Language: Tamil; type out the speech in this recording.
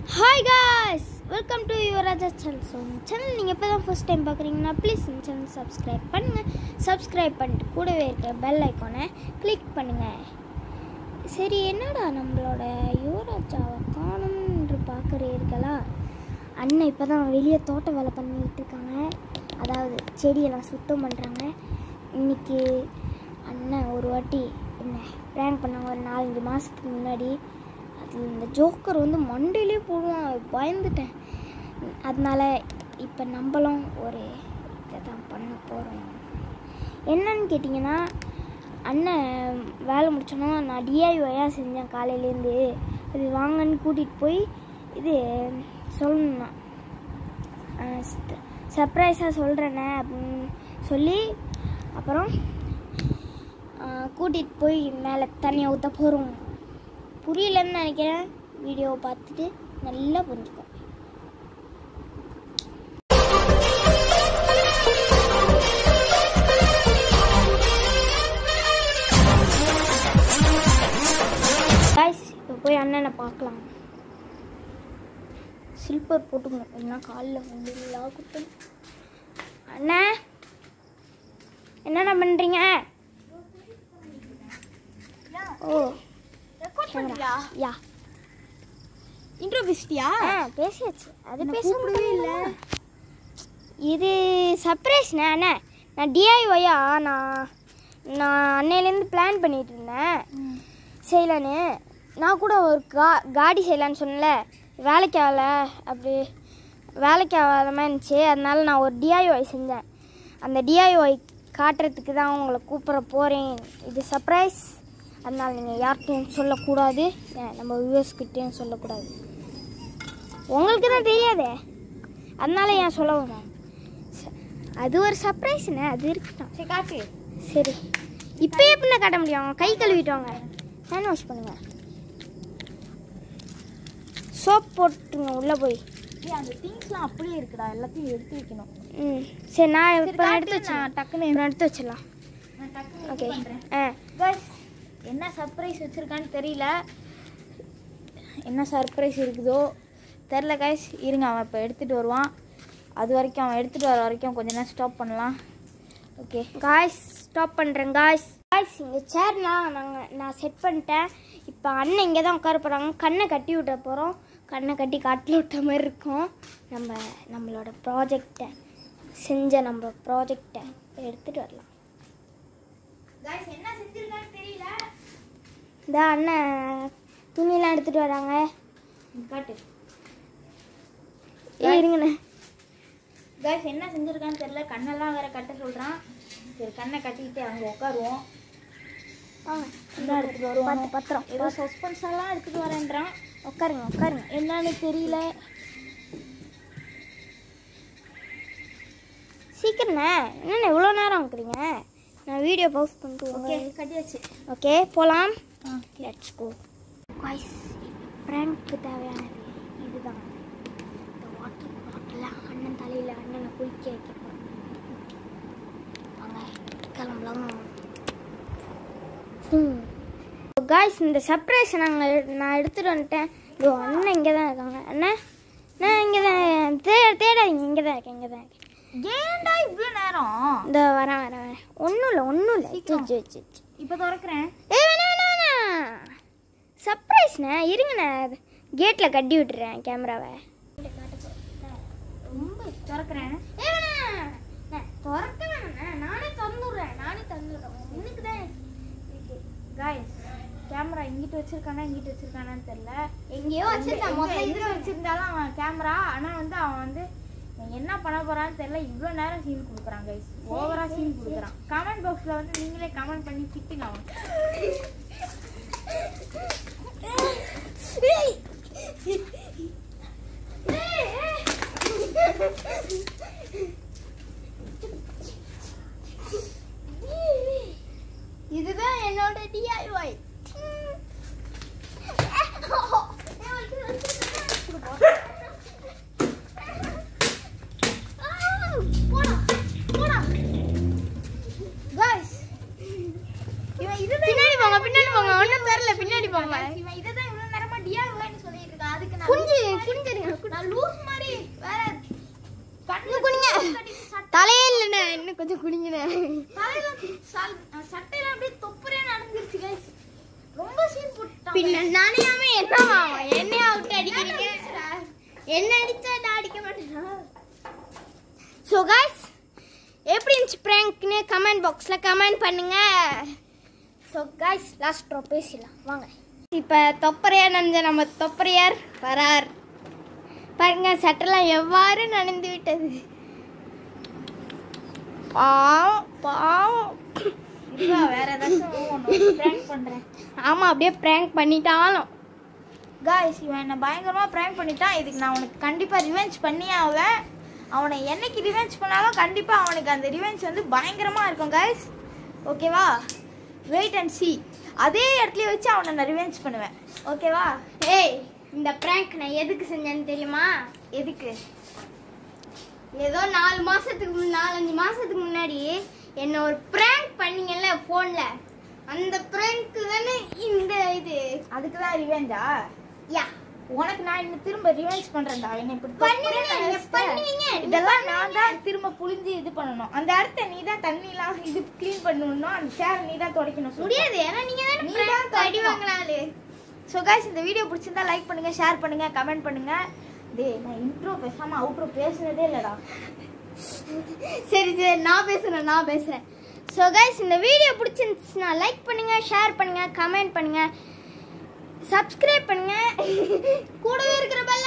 Hi guys welcome to Yuvaraja channel so channel நீங்கள் இப்போ தான் ஃபஸ்ட் டைம் பார்க்குறீங்கன்னா ப்ளீஸ் இந்த சேனல் சப்ஸ்கிரைப் பண்ணுங்கள் சப்ஸ்கிரைப் பண்ணிட்டு கூடவே இருக்க பெல் ஐக்கானை கிளிக் பண்ணுங்கள் சரி என்னடா நம்மளோட யுவராஜாவை காணும் என்று பார்க்குறீர்களா அண்ணன் இப்போ தான் வெளியே தோட்ட வேலை பண்ணிட்டு இருக்காங்க அதாவது செடியெல்லாம் சுத்தம் பண்ணுறாங்க இன்னைக்கு அண்ணன் ஒரு வாட்டி என்ன ப்ராங்க் பண்ணாங்க ஒரு நாலஞ்சு மாதத்துக்கு முன்னாடி அது இந்த ஜோக்கர் வந்து மண்டையிலே போடுவான் பயந்துட்டேன் அதனால இப்போ நம்மளும் ஒரு இதை தான் பண்ண போகிறோம் என்னன்னு கேட்டிங்கன்னா அண்ணன் வேலை முடிச்சோன்னா நான் டிஐஒயாக செஞ்சேன் காலையிலேருந்து அது வாங்கன்னு கூட்டிகிட்டு போய் இது சொல்லணும் சர்ப்ரைஸாக சொல்கிறேனே அப்படின்னு சொல்லி அப்புறம் கூட்டிகிட்டு போய் மேலே தண்ணியை ஊற்ற போகிறோம் புரியலன்னு நினைக்கிறேன் வீடியோவை பார்த்துட்டு நல்லா புரிஞ்சுக்கோ காய்ஸ் இப்போ போய் அண்ணனை பார்க்கலாம் சில்பர் போட்டுக்கணும் இல்லைன்னா காலில் முடியல குத்து அண்ணா என்னண்ணா பண்ணுறீங்க ஓ பண்றியா? யா இன்ட்ரோ பேசிட்டியா ஆ பேசியாச்சு அது என்ன பேச கூப்பிடவே இல்ல. இது சர்ப்ரைஸ்ண்ணே அண்ணே நான் டிஐஒயா நான் நான் அன்னையிலேருந்து பிளான் பண்ணிட்டு இருந்தேன் செய்யலான்னு நான் கூட ஒரு கா காடி செய்யலான்னு சொன்னல வேலைக்கு ஆகல அப்படி வேலைக்கு ஆகாத மாதிரி இருந்துச்சு அதனால நான் ஒரு டிஐஒய் செஞ்சேன் அந்த டிஐஒய் காட்டுறதுக்கு தான் உங்களை கூப்பிட போகிறேன் இது சர்ப்ரைஸ் அதனால் நீங்கள் யார்கிட்டையும் சொல்லக்கூடாது ஏன் நம்ம வியூவர்ஸ்கிட்டையும் சொல்லக்கூடாது உங்களுக்கு தான் தெரியாதே அதனால ஏன் சொல்ல வரோம் ச- அது ஒரு சர்ப்ரைஸ்ண்ணே அது இருக்கட்டும் சரி காட்டு சரி இப்போ எப்படிண்ணா காட்ட முடியும் கை கழுவிட்டு வாங்க ஹேண்ட் வாஷ் பண்ணுங்க சோப் போட்டுங்க உள்ளே போய் ஏய் அந்த திங்ஸ்லாம் அப்படியே இருக்குடா எல்லாத்தையும் எடுத்து வைக்கணும் ம் சரி நான் சரி, இப்போ காட்டு, எடுத்து வச்சிடலாம் நான் டக்குன்னு இப்போ எடுத்து வச்சிடலாம் நான் டக்குன்னு ஓகே இது பண்றேன் ஆ Guys, என்ன சர்ப்ரைஸ் வச்சிருக்கான்னு தெரியல என்ன சர்ப்ரைஸ் இருக்குதோ தெரில கைஸ் இருங்க அவன் இப்போ எடுத்துகிட்டு வருவான் அது வரைக்கும் அவன் எடுத்துகிட்டு வர வரைக்கும் கொஞ்ச நேரம் ஸ்டாப் பண்ணலாம் ஓகே காய்ஸ் ஸ்டாப் பண்ணுறேன் காய்ஸ் காய்ஸ் இங்கே சேர்லாம் நாங்கள் நான் செட் பண்ணிட்டேன் இப்போ அண்ணன் இங்கே தான் உட்கார போகிறாங்க கண்ணை கட்டி விட்ட போகிறோம் கண்ணை கட்டி காட்டில் விட்ட மாதிரி இருக்கும் நம்ம நம்மளோட ப்ராஜெக்டை செஞ்ச நம்ம ப்ராஜெக்டை எடுத்துகிட்டு வரலாம் கைஸ் என்ன செஞ்சிருக்கான்னு தெரியல இந்த அண்ணன் துணியெல்லாம் எடுத்துகிட்டு வராங்க காட்டு ஏ இருங்கண்ணே கைஸ் என்ன செஞ்சிருக்கான்னு தெரியல கண்ணெல்லாம் வேற கட்ட சொல்கிறான் சரி கண்ணை கட்டிக்கிட்டு அங்கே உட்காருவோம் வாங்க என்ன எடுத்துகிட்டு வருவோம் பத்து பத்திரம் ஏதோ சஸ்பென்ஸ் எல்லாம் எடுத்துகிட்டு வரேன்றான் உட்காருங்க உட்காருங்க என்னன்னு தெரியல சீக்கிரண்ணே என்னண்ணே இவ்வளோ நேரம் ஆக்குறீங்க நான் வீடியோ பவுஸ் பண்ணிட்டு ஓகே ஓகே கட்டியாச்சு ஓகே போகலாம் ஆ லெட்ஸ் கோ காய்ஸ் ப்ராங்க்கு தேவையானது இதுதான் இந்த வாட்டர் பாட்டில் அண்ணன் தலையில் அண்ணனை குளிக்க வைக்க போகிறோம் வாங்க கிளம்பலாம் காய்ஸ் இந்த சர்ப்ரைஸ் நாங்கள் நான் எடுத்துகிட்டு வந்துட்டேன் இதோ அண்ணன் இங்கே தான் இருக்காங்க அண்ணன் நான் இங்கே தான் தே தேடாதீங்க இங்கே தான் இருக்கேன் இங்கே தான் இருக்கேன் ஏன்டா இவ்வளோ நேரம் இந்த வரேன் வரேன் வரேன் ஒன்றும் இல்லை ஒன்றும் இல்லை சீக்கிரம். சரி சரி சரி இப்போ திறக்கிறேன் ஏய் வேணாம் வேணாம் வேணாம் சர்ப்ரைஸ்ண்ணே இருங்கண்ணே கேட்டில் கட்டி விட்டுறேன் கேமராவை ரொம்ப திறக்கிறேன் ஏய் வேணாம் அண்ணே, திறக்க வேணாண்ணே நானே திறந்துடுறேன் நானே திறந்துடுறேன் இன்னைக்கு தான் காய்ஸ் கேமரா இங்கிட்டு வச்சிருக்கானா இங்கிட்டு வச்சிருக்கானான்னு தெரியல எங்கேயோ வச்சிருக்கேன் எங்க- முதல்ல எங்க வச்சிருந்தாலும் அவன் கேமரா ஆனா வந்து அவன் வந்து இவன் என்ன பண்ண போறான்னு தெரியல இவ்வளோ நேரம் சீன் கொடுக்குறான் கைஸ் ஓவரா சீன் கொடுக்குறான் கமெண்ட் பாக்ஸ்ல வந்து நீங்களே கமெண்ட் பண்ணி திட்டுங்க அவன் இதுதான் என்னோட டிஐஒய் பின்னாடி போங்க பின்னாடி போங்க ஒன்றும் தெரியல பின்னாடி போங்க இவன் இதை தான் இவ்வளோ நேரமா டிஆர்ஒய்னு நான் லூஸ் மாதிரி வேற கண்ணு குனிங்க. கட்டிட்டு சட்டை- தலையே இல்லைண்ணே இன்னும் கொஞ்சம் குடிங்கண்ணே தலையில சல்- சட்டையில அப்படியே தொப்புரே நடந்துருச்சு guys. ரொம்ப சீன் போட்டான் பின்ன நனையாம என்னவா என்னைய அவுட் அடிக்கிறீங்க என்ன அடிச்சா நான் அடிக்க மாட்டேனா ஸோ காய்ஸ் எப்படி இருந்துச்சு ப்ராங்க்னு கமெண்ட் பாக்ஸில் கமெண்ட் பண்ணுங்க ஸோ காய்ஸ் லாஸ்ட் ட்ரோ பேசிடலாம் வாங்க இப்போ தொப்பரையார் நனைஞ்ச நம்ம தொப்பரையார் வரார் பாருங்க சட்டெல்லாம் எவ்வாறு நனைந்து விட்டது பாவம் பாவம் இருடா, வேற ஏதாச்சும் ஒண்ணு prank பண்றேன் ஆமாம் அப்படியே ப்ராங்க் பண்ணிட்டாலும் காய்ஸ் இவன் என்ன பயங்கரமா prank பண்ணிட்டான் இதுக்கு நான் உனக்கு கண்டிப்பா ரிவெஞ்ச் பண்ணியே ஆவேன் அவனை என்னைக்கு ரிவெஞ்ச் பண்ணாலும் கண்டிப்பா அவனுக்கு அந்த ரிவெஞ்ச் வந்து பயங்கரமா இருக்கும் காய்ஸ் ஓகேவா வெயிட் அண்ட் see அதே இடத்துல வச்சு அவனை நான் ரிவெஞ்ச் பண்ணுவேன் ஓகேவா ஏய் இந்த ப்ராங்க் நான் எதுக்கு செஞ்சேன்னு தெரியுமா எதுக்கு ஏதோ நாலு மாசத்துக்கு முன் நாலஞ்சு மாசத்துக்கு முன்னாடி என்ன ஒரு ப்ராங்க் பண்ணீங்கல்ல ஃபோன்ல அந்த ப்ராங்க்கு தானே இந்த இது அதுக்கு தான் ரிவெஞ்சா யா உனக்கு நான் இன்னும் திரும்ப ரிவெஞ்ச் பண்றேன்டா என்ன இப்படி பண்ணுவீங்க, தொப்புறேன்னு நீங்க நினைச்சிட்ட. பண்ணுவீங்க, நீங்க இதெல்லாம் நான் தான் திரும்ப புழிஞ்சு இது பண்ணணும் அந்த இடத்த நீ தான் தண்ணிலாம் இது க்ளீன் பண்ணணும் அந்த சேர் நீ தான் துடைக்கணும் சுத்தம். முடியாது ஏன்னா நீங்க தானே நீ prank தான் அடி பண்ணணும். வாங்கினாலு ஸோ காய்ஸ் இந்த வீடியோ பிடிச்சிருந்தா லைக் பண்ணுங்க ஷேர் பண்ணுங்க கமெண்ட் பண்ணுங்க டேய் நான் இன்ட்ரோ பேசாம அவுட்ரோ பேசுனதே இல்லடா சரி சரி நான் பேசுறேன் நான் பேசுறேன் ஸோ கைஸ் இந்த வீடியோ பிடிச்சிருந்துச்சுன்னா லைக் பண்ணுங்க ஷேர் பண்ணுங்க கமெண்ட் பண்ணுங்க சப்ஸ்கிரைப் பண்ணுங்க கூடவே இருக்கிற பெல்